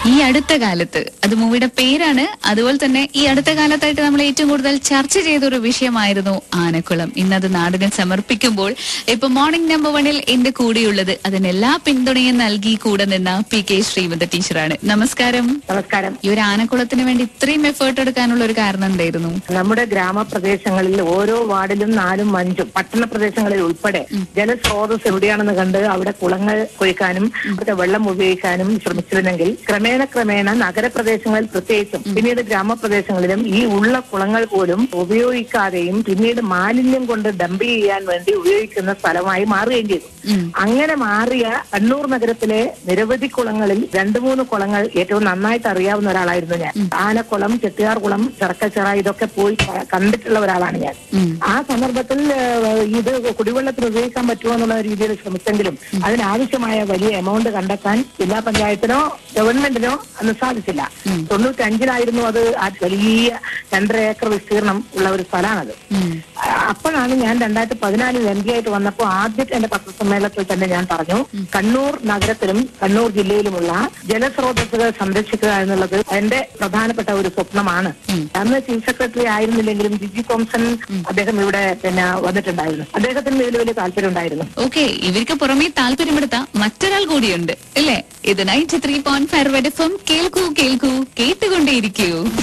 ഈ അടുത്ത കാലത്ത് അത് മൂവിയുടെ പേരാണ് അതുപോലെ തന്നെ ഈ അടുത്ത കാലത്തായിട്ട് നമ്മൾ ഏറ്റവും കൂടുതൽ ചർച്ച ചെയ്ത ഒരു വിഷയമായിരുന്നു ആനക്കുളം ഇന്നത് നാടിനെ സമർപ്പിക്കുമ്പോൾ ഇപ്പൊ മോർണിംഗ് നമ്പർ വണ്ണിൽ എന്റെ കൂടെയുള്ളത് അതിനെല്ലാ പിന്തുണയും നൽകി കൂടെ നിന്ന പി കെ ശ്രീമത ടീച്ചറാണ് നമസ്കാരം നമസ്കാരം ഈ ഒരു ആനക്കുളത്തിന് വേണ്ടി ഇത്രയും എഫേർട്ട് എടുക്കാനുള്ള ഒരു കാരണം എന്തായിരുന്നു നമ്മുടെ ഗ്രാമപ്രദേശങ്ങളിൽ ഓരോ വാർഡിലും നാലും അഞ്ചും പട്ടണ പ്രദേശങ്ങളിൽ ഉൾപ്പെടെ ജലസ്രോതസ് എവിടെയാണെന്ന് കണ്ട് അവിടെ കുളങ്ങൾ കുഴിക്കാനും അവിടുത്തെ വെള്ളം ഉപയോഗിക്കാനും ശ്രമിച്ചിരുന്നെങ്കിൽ ക്രമേണ ക്രമേണ നഗരപ്രദേശങ്ങളിൽ പ്രത്യേകിച്ചും പിന്നീട് ഗ്രാമപ്രദേശങ്ങളിലും ഈ ഉള്ള കുളങ്ങൾ പോലും ഉപയോഗിക്കാതെയും പിന്നീട് മാലിന്യം കൊണ്ട് ഡംപ് ചെയ്യാൻ വേണ്ടി ഉപയോഗിക്കുന്ന സ്ഥലമായി മാറുകയും ചെയ്തു ഉം. അങ്ങനെ മാറിയ കണ്ണൂർ നഗരത്തിലെ നിരവധി കുളങ്ങളിൽ രണ്ടു മൂന്ന് കുളങ്ങൾ ഏറ്റവും നന്നായിട്ട് അറിയാവുന്ന ഒരാളായിരുന്നു ഞാൻ ആനക്കുളം ചെട്ടിയാർകുളം ചെറക്കച്ചിറ ഇതൊക്കെ പോയി ക- കണ്ടിട്ടുള്ള ഒരാളാണ് ഞാൻ ഉം. ആ സന്ദർഭത്തിൽ ഏഹ്, ഇത് കുടിവെള്ളത്തിന് ഉപയോഗിക്കാൻ പറ്റുമോ എന്നുള്ള രീതിയിൽ ശ്രമിച്ചെങ്കിലും അതിനാവശ്യമായ വലിയ എമൗണ്ട് കണ്ടെത്താൻ ജില്ലാ പഞ്ചായത്തിനോ ഗവൺമെന്റിനോ അന്ന് സാധിച്ചില്ല തൊണ്ണൂറ്റി അഞ്ചിലായിരുന്നു അത് ആ വലിയ രണ്ടര ഏക്കർ വിസ്തീർണം ഉള്ള ഒരു സ്ഥലമാണത് ഉം. ആ, അപ്പോഴാണ് ഞാൻ രണ്ടായിരത്തി പതിനാലിൽ എം പി ആയിട്ട് വന്നപ്പോൾ ആദ്യത്തെ എന്റെ പത്രസമ്മേളനത്തിൽ തന്നെ ഞാൻ പറഞ്ഞു കണ്ണൂർ നഗരത്തിലും കണ്ണൂർ ജില്ലയിലുമുള്ള ജലസ്രോതസ്സുകൾ സംരക്ഷിക്കുക എന്നുള്ളത് എന്റെ പ്രധാനപ്പെട്ട ഒരു സ്വപ്നമാണ് അന്ന് ചീഫ് സെക്രട്ടറി ആയിരുന്നില്ലെങ്കിലും ജിജി തോംസൺ അദ്ദേഹം ഇവിടെ പിന്നെ വന്നിട്ടുണ്ടായിരുന്നു അദ്ദേഹത്തിന് ഇതിൽ വലിയ താല്പര്യം ഉണ്ടായിരുന്നു ഓക്കെ ഇവർക്ക് പുറമെ താല്പര്യമെടുത്ത മറ്റൊരാൾ കൂടിയുണ്ട് അല്ലേ ഇത് ninety three point five F M കേൾക്കൂ കേൾക്കൂ കേട്ടുകൊണ്ടേയിരിക്കൂ